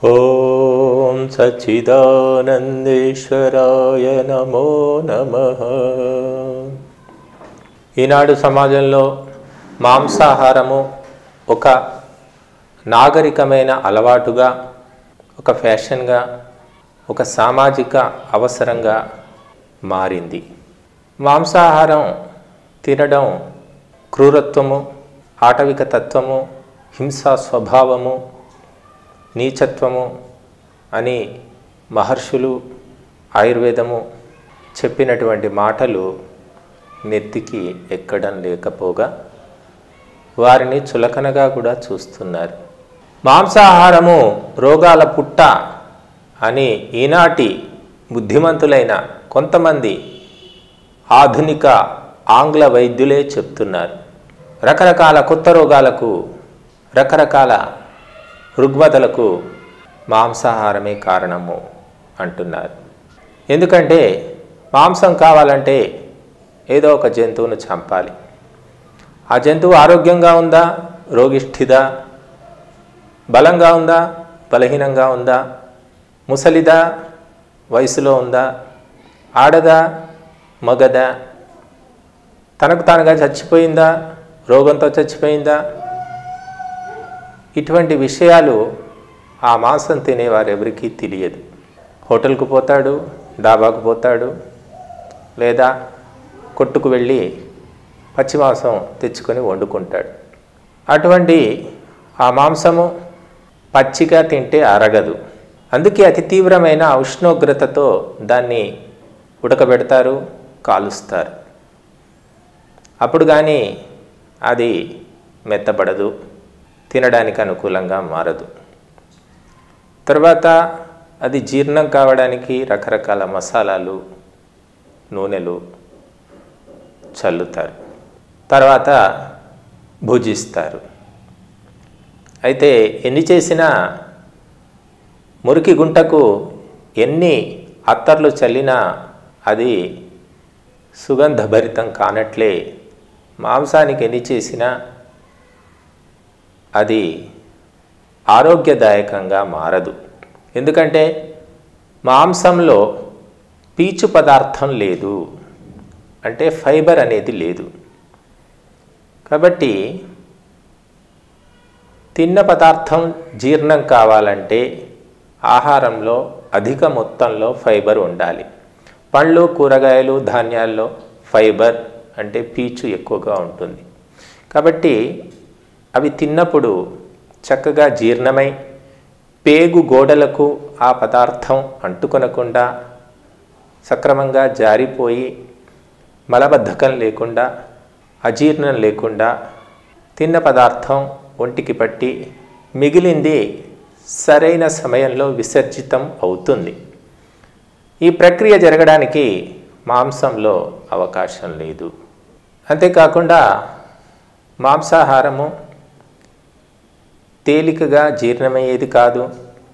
ఓం సచ్చిదానందేశ్వరాయ నమో నమ ఈనాడు సమాజంలో మాంసాహారము ఒక నాగరికమైన అలవాటుగా ఒక ఫ్యాషన్గా ఒక సామాజిక అవసరంగా మారింది మాంసాహారం తినడం క్రూరత్వము ఆటవిక తత్వము హింసా స్వభావము నీచత్వము అని మహర్షులు ఆయుర్వేదము చెప్పినటువంటి మాటలు నెత్తికి ఎక్కడం లేకపోగా వారిని చులకనగా కూడా చూస్తున్నారు మాంసాహారము రోగాల పుట్ట అని ఈనాటి బుద్ధిమంతులైన కొంతమంది ఆధునిక ఆంగ్ల వైద్యులే చెప్తున్నారు రకరకాల కొత్త రోగాలకు రకరకాల రుగ్మతలకు మాంసాహారమే కారణము అంటున్నారు ఎందుకంటే మాంసం కావాలంటే ఏదో ఒక జంతువును చంపాలి ఆ జంతువు ఆరోగ్యంగా ఉందా రోగిష్ఠిదా బలంగా ఉందా బలహీనంగా ఉందా ముసలిదా వయసులో ఉందా ఆడదా మగదా తనకు తానుగా చచ్చిపోయిందా రోగంతో చచ్చిపోయిందా ఇటువంటి విషయాలు ఆ మాంసం తినేవారు ఎవరికీ తెలియదు హోటల్కు పోతాడు డాబాకు పోతాడు లేదా కొట్టుకు వెళ్ళి పచ్చి మాంసం తెచ్చుకొని వండుకుంటాడు అటువంటి ఆ మాంసము పచ్చిగా తింటే అరగదు అందుకే అతి తీవ్రమైన ఉష్ణోగ్రతతో దాన్ని ఉడకబెడతారు కాలుస్తారు అప్పుడు కానీ అది మెత్తబడదు తినడానికి అనుకూలంగా మారదు తర్వాత అది జీర్ణం కావడానికి రకరకాల మసాలాలు నూనెలు చల్లుతారు తర్వాత భుజిస్తారు అయితే ఎన్ని చేసినా మురికి గుంటకు ఎన్ని అత్తర్లు చల్లినా అది సుగంధభరితం కానట్లే మాంసానికి ఎన్ని చేసినా అది ఆరోగ్యదాయకంగా మారదు ఎందుకంటే మాంసంలో పీచు పదార్థం లేదు అంటే ఫైబర్ అనేది లేదు కాబట్టి తిన్న పదార్థం జీర్ణం కావాలంటే ఆహారంలో అధిక మొత్తంలో ఫైబర్ ఉండాలి పళ్ళు కూరగాయలు ధాన్యాల్లో ఫైబర్ అంటే పీచు ఎక్కువగా ఉంటుంది కాబట్టి అవి తిన్నప్పుడు చక్కగా జీర్ణమై పేగు గోడలకు ఆ పదార్థం అంటుకొనకుండా సక్రమంగా జారిపోయి మలబద్ధకం లేకుండా అజీర్ణం లేకుండా తిన్న పదార్థం ఒంటికి పట్టి మిగిలింది సరైన సమయంలో విసర్జితం అవుతుంది ఈ ప్రక్రియ జరగడానికి మాంసంలో అవకాశం లేదు అంతేకాకుండా మాంసాహారము తేలికగా జీర్ణమయ్యేది కాదు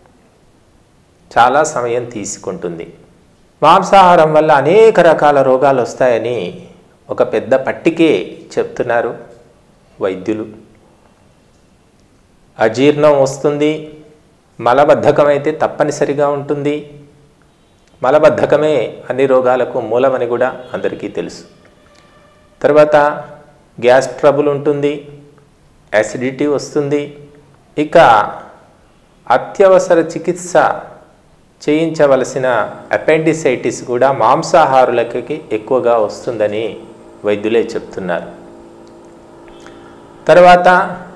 చాలా సమయం తీసుకుంటుంది మాంసాహారం వల్ల అనేక రకాల రోగాలు వస్తాయని ఒక పెద్ద పట్టికే చెప్తున్నారు వైద్యులు అజీర్ణం వస్తుంది మలబద్ధకం అయితే తప్పనిసరిగా ఉంటుంది మలబద్ధకమే అన్ని రోగాలకు మూలమని కూడా అందరికీ తెలుసు తర్వాత గ్యాస్ ట్రబుల్ ఉంటుంది యాసిడిటీ వస్తుంది ఇక అత్యవసర చికిత్స చేయించవలసిన అపెండిసైటిస్ కూడా మాంసాహారులకి ఎక్కువగా వస్తుందని వైద్యులే చెప్తున్నారు తర్వాత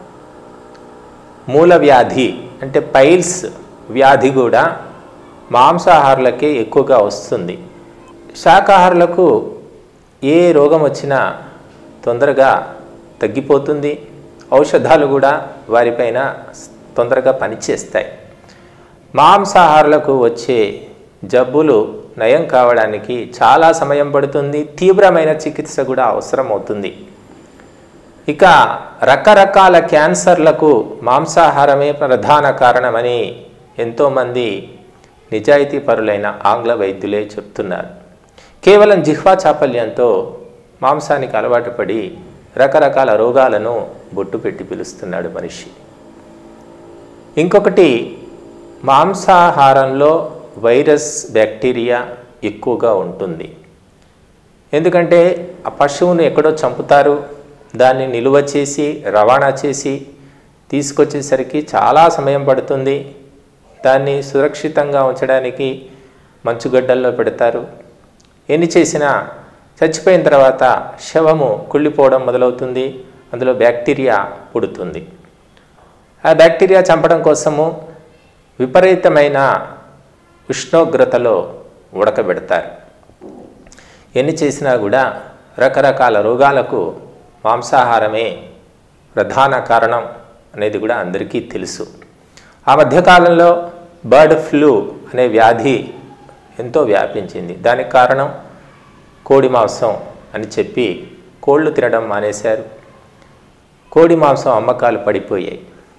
మూల వ్యాధి అంటే పైల్స్ వ్యాధి కూడా మాంసాహారులకే ఎక్కువగా వస్తుంది శాకాహారులకు ఏ రోగం వచ్చినా తొందరగా తగ్గిపోతుంది ఔషధాలు కూడా వారిపైన తొందరగా పనిచేస్తాయి మాంసాహారులకు వచ్చే జబ్బులు నయం కావడానికి చాలా సమయం పడుతుంది తీవ్రమైన చికిత్స కూడా అవసరం అవుతుంది ఇక రకరకాల క్యాన్సర్లకు మాంసాహారమే ప్రధాన కారణమని ఎంతోమంది నిజాయితీ పరులైన ఆంగ్ల వైద్యులే చెప్తున్నారు కేవలం జిహ్వా చాపల్యంతో మాంసానికి అలవాటు పడి రకరకాల రోగాలను బొట్టు పెట్టి పిలుస్తున్నాడు మనిషి ఇంకొకటి మాంసాహారంలో వైరస్ బ్యాక్టీరియా ఎక్కువగా ఉంటుంది ఎందుకంటే ఆ పశువును ఎక్కడో చంపుతారు దాన్ని నిలువ చేసి రవాణా చేసి తీసుకొచ్చేసరికి చాలా సమయం పడుతుంది దాన్ని సురక్షితంగా ఉంచడానికి మంచుగడ్డల్లో పెడతారు ఎన్ని చేసినా చచ్చిపోయిన తర్వాత శవము కుళ్ళిపోవడం మొదలవుతుంది అందులో బ్యాక్టీరియా పుడుతుంది ఆ బ్యాక్టీరియా చంపడం కోసము విపరీతమైన ఉష్ణోగ్రతలో ఉడకబెడతారు ఎన్ని చేసినా కూడా రకరకాల రోగాలకు మాంసాహారమే ప్రధాన కారణం అనేది కూడా అందరికీ తెలుసు ఆ మధ్యకాలంలో బర్డ్ ఫ్లూ అనే వ్యాధి ఎంతో వ్యాపించింది దానికి కారణం కోడి మాంసం అని చెప్పి కోళ్ళు తినడం మానేశారు కోడి మాంసం అమ్మకాలు పడిపోయాయి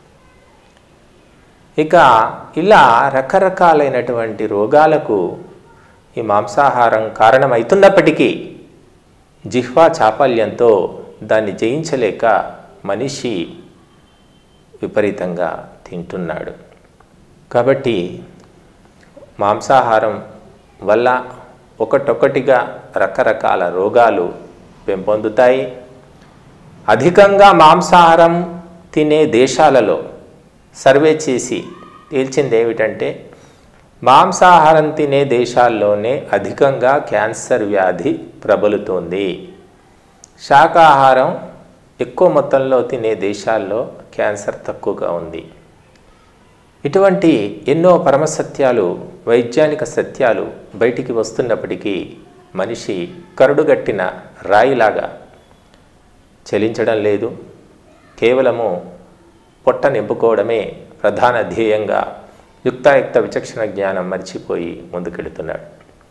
ఇక ఇలా రకరకాలైనటువంటి రోగాలకు ఈ మాంసాహారం కారణమవుతున్నప్పటికీ జిహ్వా చాపల్యంతో దాన్ని జయించలేక మనిషి విపరీతంగా తింటున్నాడు కాబట్టి మాంసాహారం వల్ల ఒకటొకటిగా రకరకాల రోగాలు పెంపొందుతాయి అధికంగా మాంసాహారం తినే దేశాలలో సర్వే చేసి తేల్చింది ఏమిటంటే మాంసాహారం తినే దేశాల్లోనే అధికంగా క్యాన్సర్ వ్యాధి ప్రబలుతోంది శాకాహారం ఎక్కువ మొత్తంలో తినే దేశాల్లో క్యాన్సర్ తక్కువగా ఉంది ఇటువంటి ఎన్నో పరమసత్యాలు వైజ్ఞానిక సత్యాలు బయటికి వస్తున్నప్పటికీ మనిషి కరుడుగట్టిన రాయిలాగా చలించడం లేదు కేవలము పొట్ట నింపుకోవడమే ప్రధాన ధ్యేయంగా యుక్తాయుక్త విచక్షణ జ్ఞానం మర్చిపోయి ముందుకెడుతున్నాడు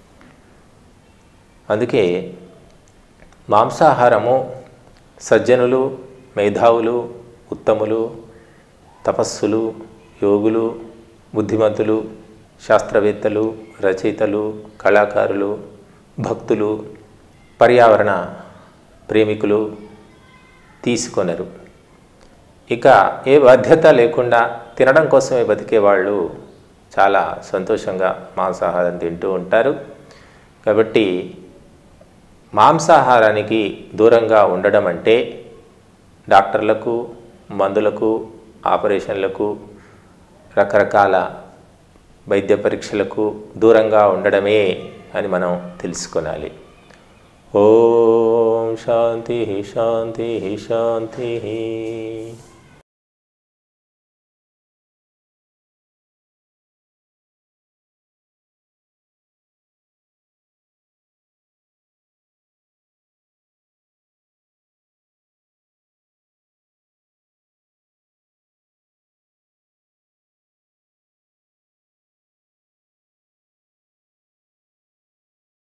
అందుకే మాంసాహారము సజ్జనులు మేధావులు ఉత్తములు తపస్సులు యోగులు బుద్ధిమంతులు శాస్త్రవేత్తలు రచయితలు కళాకారులు భక్తులు పర్యావరణ ప్రేమికులు తీసుకొనరు ఇక ఏ బాధ్యత లేకుండా తినడం కోసమే బతికే వాళ్ళు చాలా సంతోషంగా మాంసాహారం తింటూ ఉంటారు కాబట్టి మాంసాహారానికి దూరంగా ఉండడం అంటే డాక్టర్లకు మందులకు ఆపరేషన్లకు రకరకాల వైద్య పరీక్షలకు దూరంగా ఉండడమే అని మనం తెలుసుకొనాలి ఓం శాంతి శాంతి శాంతి